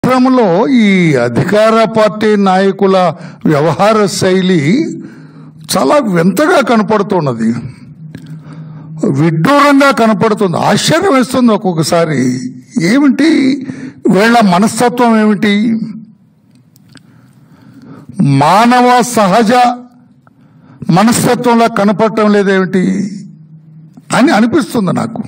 రాష్ట్రంలో ఈ అధికార పార్టీ నాయకుల వ్యవహార శైలి చాలా వింతగా కనపడుతున్నది విడ్డూరంగా కనపడుతుంది ఆశ్చర్యం వేస్తుంది ఒక్కొక్కసారి ఏమిటి వీళ్ళ మనస్తత్వం ఏమిటి మానవ సహజ మనస్తత్వంలో కనపడటం లేదేమిటి అని అనిపిస్తుంది నాకు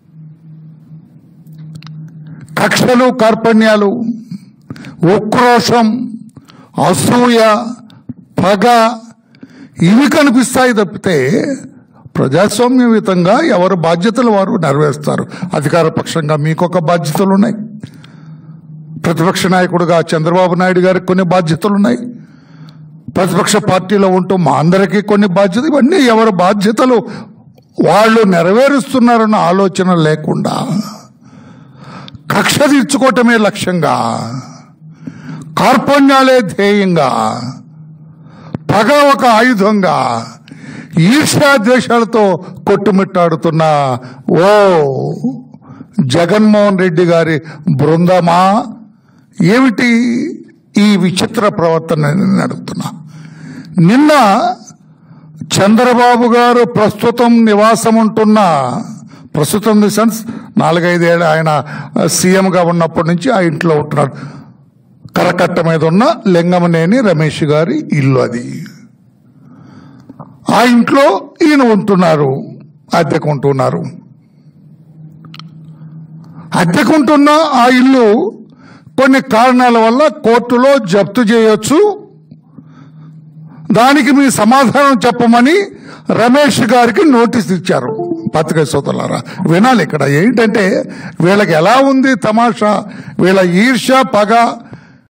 కక్షలు కార్పణ్యాలు ఉక్రోషం అసూయ పగ ఇవి కనిపిస్తాయి తప్పితే ప్రజాస్వామ్యయుతంగా ఎవరు బాధ్యతలు వారు నెరవేరుస్తారు అధికార పక్షంగా మీకు బాధ్యతలు ఉన్నాయి ప్రతిపక్ష నాయకుడుగా చంద్రబాబు నాయుడు గారికి కొన్ని బాధ్యతలు ఉన్నాయి ప్రతిపక్ష పార్టీలో ఉంటూ మా అందరికీ కొన్ని బాధ్యతలు ఇవన్నీ ఎవరి బాధ్యతలు వాళ్ళు నెరవేరుస్తున్నారన్న ఆలోచన లేకుండా కక్ష తీర్చుకోవటమే లక్ష్యంగా కార్పణ్యాలే ధ్యేయంగా పగ ఒక ఆయుధంగా ఈర్ష్యా ద్వేషాలతో కొట్టుమిట్టాడుతున్న ఓ జగన్మోహన్ రెడ్డి గారి బృందమా ఏమిటి ఈ విచిత్ర ప్రవర్తన నేను అడుగుతున్నా నిన్న చంద్రబాబు గారు ప్రస్తుతం నివాసం ఉంటున్న ప్రస్తుతం ది సెన్స్ నాలుగైదేళ్ళు ఆయన సీఎంగా ఉన్నప్పటి నుంచి ఆ ఇంట్లో ఉంటున్నాడు కరకట్ట మీద ఉన్న లింగమనేని రమేష్ గారి ఇల్లు అది ఆ ఇంట్లో ఈయన ఉంటున్నారు అద్దెకుంటున్నారు అద్దెకుంటున్న ఆ ఇల్లు కొన్ని కారణాల వల్ల కోర్టులో జప్తు చేయొచ్చు దానికి మీ సమాధానం చెప్పమని రమేష్ గారికి నోటీస్ ఇచ్చారు పత్రిక సోదరులారా వినాలి ఇక్కడ ఏంటంటే వీళ్ళకి ఎలా ఉంది తమాషా వీళ్ళ ఈర్ష్య పగ